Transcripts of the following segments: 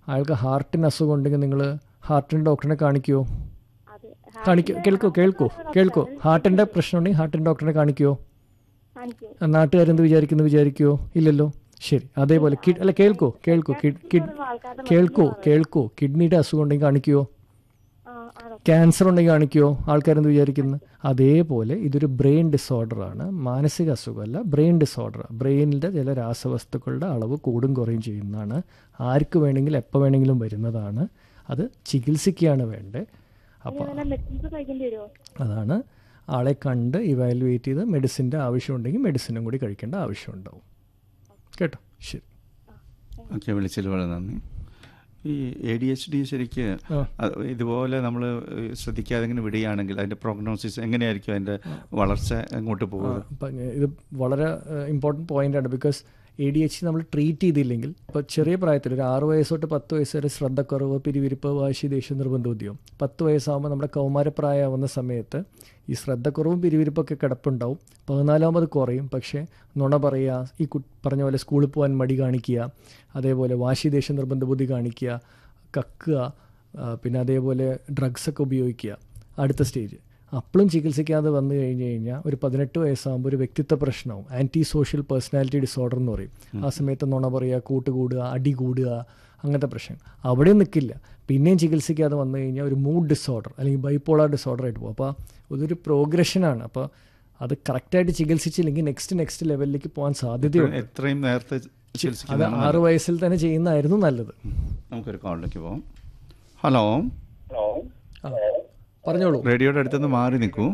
അയാൾക്ക് ഹാർട്ടിന് അസുഖം ഉണ്ടെങ്കിൽ നിങ്ങൾ ഹാർട്ടിൻ്റെ ഡോക്ടറിനെ കാണിക്കുമോ അത് കാണിക്കോ കേൾക്കോ കേൾക്കോ കേൾക്കോ ഹാർട്ടിൻ്റെ പ്രശ്നം ഉണ്ടെങ്കിൽ ഹാർട്ടിൻ്റെ ഡോക്ടറിനെ കാണിക്കുമോ കാണിക്കും നാട്ടുകാരെന്ത് വിചാരിക്കുന്നു വിചാരിക്കുമോ ഇല്ലല്ലോ ശരി അതേപോലെ കിഡ് അല്ല കേൾക്കോ കേൾക്കോ കിഡ് കിഡ് ആൾക്കാരുടെ കേൾക്കോ കേൾക്കോ കിഡ്നിയുടെ അസുഖം ഉണ്ടെങ്കിൽ കാണിക്കുമോ ആ ആണോ ക്യാൻസർ ഉണ്ടെങ്കിൽ കാണിക്കുമോ ആൾക്കാരെന്ത് വിചാരിക്കുന്നു അതേപോലെ ഇതൊരു ബ്രെയിൻ ഡിസോർഡറാണ് മാനസിക അസുഖമല്ല ബ്രെയിൻ ഡിസോർഡർ ബ്രെയിനിൻ്റെ ചില രാസവസ്തുക്കളുടെ അളവ് കൂടും കുറയും ചെയ്യുന്നതാണ് ആർക്ക് വേണമെങ്കിലും എപ്പോൾ വേണമെങ്കിലും വരുന്നതാണ് അത് ചികിത്സിക്കുകയാണ് വേണ്ടത് അപ്പോൾ ഇങ്ങനെ മെഡിസിൻസ് കഴിക്കേണ്ടി വരുമോ അതാണ് ആളെ കണ്ട് ഇവാലുവേറ്റ് ചെയ്ത് മെഡിസിൻ്റെ ആവശ്യമുണ്ടെങ്കിൽ മെഡിസിനും കൂടി കഴിക്കേണ്ട ആവശ്യമുണ്ടാവും കേട്ടോ ശരി ഓക്കെ വിളിച്ചതിൽ വളരെ നന്ദി ഈ എ ഡി എച്ച് ഡി ശരിക്ക് ആ. അത് ഇതുപോലെ നമ്മൾ ശ്രദ്ധിക്കാതെ ഇങ്ങനെ വിടുകയാണെങ്കിൽ അതിൻ്റെ പ്രോഗ്നോസിസ് എങ്ങനെയായിരിക്കും അതിൻ്റെ വളർച്ച എങ്ങോട്ട് പോകുക അപ്പം ഇത് വളരെ ഇമ്പോർട്ടൻറ്റ് പോയിൻ്റാണ് ബിക്കോസ് എ ഡി എച്ച് നമ്മൾ ട്രീറ്റ് ചെയ്തില്ലെങ്കിൽ ഇപ്പോൾ ചെറിയ പ്രായത്തിൽ ഒരു ആറ് വയസ്സ് തൊട്ട് പത്ത് വയസ്സ് വരെ ശ്രദ്ധക്കുറവ് പിരിവിരിപ്പ് വാശി ദേഷ്യം നിർബന്ധോദ്യം പത്ത് വയസ്സാകുമ്പോൾ നമ്മുടെ കൗമാരപ്രായമാവുന്ന സമയത്ത് ഈ ശ്രദ്ധക്കുറവും പിരിവിരിപ്പൊക്കെ കിടപ്പുണ്ടാവും പതിനാലാകുമ്പോൾ അത് കുറയും പക്ഷേ നുണ പറയുക ഈ കു പറഞ്ഞ പോലെ സ്കൂളിൽ പോകാൻ മടി കാണിക്കുക അതേപോലെ വാശി ദേഷ്യം നിർബന്ധ ബുദ്ധി കാണിക്കുക കക്കുക ആ, പിന്നെ അതേപോലെ ഡ്രഗ്സൊക്കെ ഉപയോഗിക്കുക അടുത്ത സ്റ്റേജ് അപ്പോഴും ചികിത്സിക്കാതെ വന്നു കഴിഞ്ഞ് കഴിഞ്ഞാൽ ഒരു പതിനെട്ട് വയസ്സാകുമ്പോൾ ഒരു വ്യക്തിത്വ പ്രശ്നവും ആൻറ്റി സോഷ്യൽ പേഴ്സണാലിറ്റി ഡിസോർഡർ എന്ന് പറയും ആ സമയത്ത് നുണ പറയുക കൂട്ടുകൂടുക അടി കൂടുക അങ്ങനത്തെ പ്രശ്നം അവിടെ നിൽക്കില്ല പിന്നെയും ചികിത്സിക്കാതെ വന്നു കഴിഞ്ഞാൽ ഒരു മൂഡ് ഡിസോർഡർ അല്ലെങ്കിൽ ബൈപ്പോളാർ ഡിസോർഡർ ആയിട്ട് പോകും അപ്പോൾ ഇതൊരു പ്രോഗ്രഷനാണ് അപ്പോൾ അത് കറക്റ്റായിട്ട് ചികിത്സിച്ചില്ലെങ്കിൽ നെക്സ്റ്റ് നെക്സ്റ്റ് ലെവലിലേക്ക് പോകാൻ സാധ്യതയുണ്ട് എത്രയും നേരത്തെ അത് ചികിത്സിക്കുന്നതാണ് ആറ് വയസ്സിൽ തന്നെ ചെയ്യുന്നതായിരുന്നു നല്ലത് നമുക്കൊരു കോളിലേക്ക് പോകാം ഹലോ ആ പറഞ്ഞോളൂ റേഡിയോയുടെ അടുത്തുനിന്ന് മാറി നിൽക്കൂ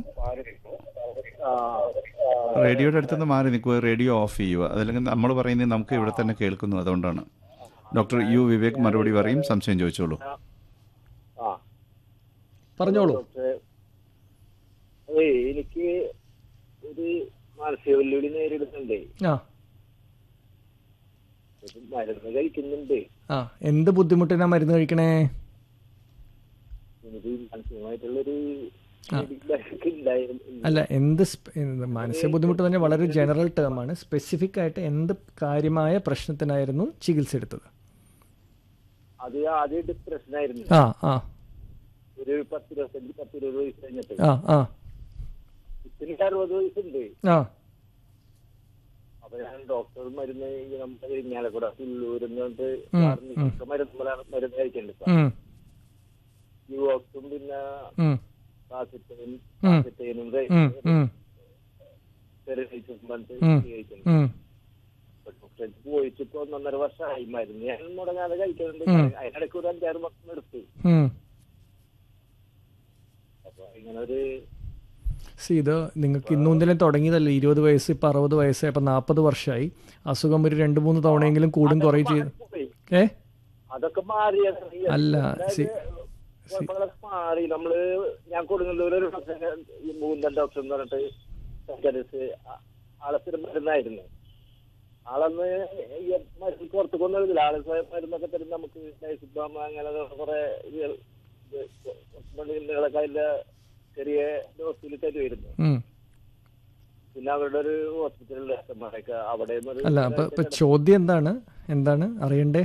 റേഡിയോയുടെ അടുത്തുനിന്ന് മാറി നിൽക്കുക റേഡിയോ ഓഫ് ചെയ്യുക അതല്ലെങ്കിൽ നമ്മൾ പറയുന്നത് നമുക്ക് ഇവിടെ തന്നെ കേൾക്കുന്നു അതുകൊണ്ടാണ് ഡോക്ടർ യു വിവേക് മറുപടി പറയും സംശയം ചോദിച്ചോളൂ ആ പറഞ്ഞോളൂ ഡോക്ടറെ അതേ എനിക്ക് ഒരു മാനസിക വെല്ലുവിളി നേരിടുന്നുണ്ട് ആ ഇത് മരുന്ന് കഴിക്കുന്നുണ്ട് ആ എന്ത് ബുദ്ധിമുട്ടിനാ മരുന്ന് കഴിക്കണേ എനിക്ക് മാനസികമായിട്ടുള്ളൊരു ഫീഡ്ബാക്ക് ഉണ്ടായിരുന്നു അല്ല എന്ത് സ്പ- എന്ത് മാനസിക ബുദ്ധിമുട്ട് തന്നെ വളരെ ജനറൽ ടേമാണ് സ്പെസിഫിക് ആയിട്ട് എന്ത് കാര്യമായ പ്രശ്നത്തിനായിരുന്നു ചികിത്സ എടുത്തത് അത് ആദ്യം ഡിപ്രഷൻ ആയിരുന്നു ആ ആ ഒരു പത്ത് ഇരുപത്തഞ്ച് പത്ത് ഇരുപത് വയസ്സ് കഴിഞ്ഞിട്ട് ആ ആ ഇപ്പൊ എനിക്ക് അറുപത് വയസ്സുണ്ട് ആ അപ്പൊ ഞാൻ ഡോക്ടർ മരുന്ന് ഈ നമ്മുടെ ഇരിങ്ങാലക്കുട പുല്ലൂരിന്നോട്ട് ഉം, മരുന്ന് മരുന്ന് കഴിക്കുന്നുണ്ട് ഉം, യുവോക്സും പിന്നെ ഉം, കാസിറ്റൈനും ഉം. കാസിറ്റൈനും ഉം, ഉം, സെറിനൈസും പറഞ്ഞിട്ട് ഉം. കഴിക്കുന്നു ഉം. പക്ഷെ പോയിട്ട് ഇപ്പൊ ഒന്നൊന്നര വർഷമായി മരുന്ന് ഞാൻ മുടങ്ങാതെ കഴിക്കുന്നുണ്ട് ഉം. അതിനിടയ്ക്ക് ഒരു അഞ്ചാറ് വർഷം എടുത്തു ഉം. അപ്പൊ ഇങ്ങനെ ഒരു See, ഇത് നിങ്ങൾക്ക് ഇന്നും ഇന്നലെ തുടങ്ങിയതല്ലേ ഇരുപത് വയസ്സ് ഇപ്പം അറുപത് വയസ്സ് ഇപ്പം നാൽപ്പത് വർഷമായി അസുഖം ഒരു രണ്ട് മൂന്ന് തവണയെങ്കിലും കൂടും കുറയും ചെയ്ത് പോയി. ഏ അതൊക്കെ മാറി അല്ല, അതായത് സി- കുഴപ്പങ്ങളൊക്കെ മാറി നമ്മള് ഞാൻ കൊടുങ്ങല്ലൂർ ഒരു ഡോക്ടർ ഈ മൂന്നൻ ഡോക്ടർ എന്ന് പറഞ്ഞിട്ട് സ്പെഷ്യലിസ്റ്റ് ആ- ആളെ സ്ഥിരം മരുന്നായിരുന്നു ആളന്ന് ഈ മരുന്ന് പുറത്ത് കൊന്നില്ല ആള് സ്വയം മരുന്നൊക്കെ തരും നമുക്ക് നൈസിബാമ അങ്ങനെ കുറെ മരുന്നുകളൊക്കെ അതിന്റെ ചെറിയ ഡോസിൽ തരുമായിരുന്നു ഉം. പിന്നെ അവരുടെ ഒരു ഹോസ്പിറ്റലിൽ ഡോക്ടർമാരൊക്കെ അവിടെ നിന്നൊരു അല്ല അപ്പം ഇപ്പം ചോദ്യം എന്താണ് എന്താണ് അറിയണ്ടേ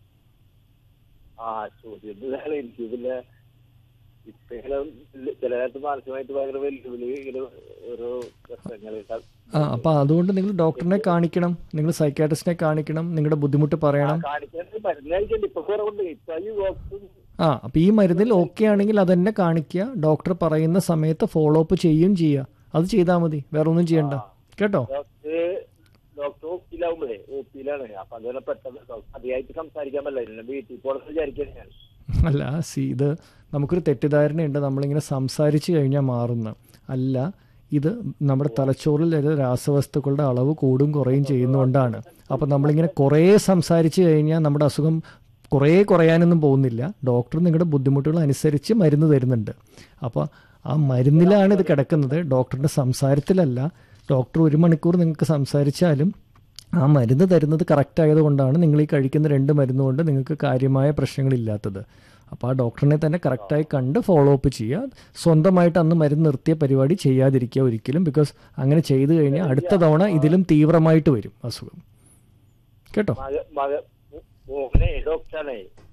ആ ചോദ്യം ഇതാണ് എനിക്ക് പിന്നെ ഇപ്പൊ ഇങ്ങനെ ചില നേരത്ത് മാനസികമായിട്ട് ഭയങ്കര വെല്ലുവിളി ഇങ്ങനെ ഓരോ പ്രശ്നങ്ങൾ ആ അപ്പം അതുകൊണ്ട് നിങ്ങൾ ഡോക്ടറിനെ കാണിക്കണം നിങ്ങൾ സൈക്കാട്രിസ്റ്റിനെ കാണിക്കണം നിങ്ങളുടെ ബുദ്ധിമുട്ട് പറയണം കാണിക്കാൻ മരുന്ന് കഴിക്കണ്ട ഇപ്പൊ കുറവുണ്ട് ഇപ്പൊ ഈ ഡോക്ടറും ആ അപ്പം ഈ മരുന്നിൽ ഓക്കെ ആണെങ്കിൽ അതന്നെ കാണിക്കുക ഡോക്ടർ പറയുന്ന സമയത്ത് ഫോളോ അപ്പ് ചെയ്യുകയും ചെയ്യുക അത് ചെയ്താൽ മതി വേറെ ഒന്നും ചെയ്യണ്ട കേട്ടോ ഡോക്ടർ ഡോക്ടർ ഒപ്പിയിലാവുമ്പോഴേ ഒപ്പിയിലാണ് അപ്പൊ അതുപോലെ പെട്ടെന്ന് ഡോക്ടർ അതിയായിട്ട് സംസാരിക്കാൻ പറ്റില്ല എന്നെ വീട്ടിൽ പോകണം വിചാരിക്കാൻ ഞാൻ അല്ല സി ഇത് നമുക്കൊരു തെറ്റിദ്ധാരണയുണ്ട് നമ്മളിങ്ങനെ സംസാരിച്ച് കഴിഞ്ഞാൽ മാറുന്ന അല്ല ഇത് നമ്മുടെ തലച്ചോറിൽ ചില രാസവസ്തുക്കളുടെ അളവ് കൂടും കുറയും ചെയ്യുന്നതുകൊണ്ടാണ് അപ്പം നമ്മളിങ്ങനെ കുറേ സംസാരിച്ച് കഴിഞ്ഞാൽ നമ്മുടെ അസുഖം കുറേ കുറയാനൊന്നും പോകുന്നില്ല ഡോക്ടർ നിങ്ങളുടെ ബുദ്ധിമുട്ടുകൾ അനുസരിച്ച് മരുന്ന് തരുന്നുണ്ട് അപ്പോൾ ആ മരുന്നിലാണ് ഇത് കിടക്കുന്നത് ഡോക്ടറുടെ സംസാരത്തിലല്ല ഡോക്ടർ ഒരു മണിക്കൂർ നിങ്ങൾക്ക് സംസാരിച്ചാലും ആ മരുന്ന് തരുന്നത് കറക്റ്റ് ആയതുകൊണ്ടാണ് നിങ്ങൾ ഈ കഴിക്കുന്ന രണ്ട് മരുന്ന് കൊണ്ട് നിങ്ങൾക്ക് കാര്യമായ പ്രശ്നങ്ങളില്ലാത്തത് അപ്പോൾ ആ ഡോക്ടറിനെ തന്നെ കറക്റ്റായി കണ്ട് ഫോളോ അപ്പ് ചെയ്യുക സ്വന്തമായിട്ട് അന്ന് മരുന്ന് നിർത്തിയ പരിപാടി ചെയ്യാതിരിക്കുക ഒരിക്കലും ബിക്കോസ് അങ്ങനെ ചെയ്തു കഴിഞ്ഞാൽ അടുത്ത തവണ ഇതിലും തീവ്രമായിട്ട് വരും അസുഖം കേട്ടോ മക മക മോഹനെ ഡോക്ടറാണേ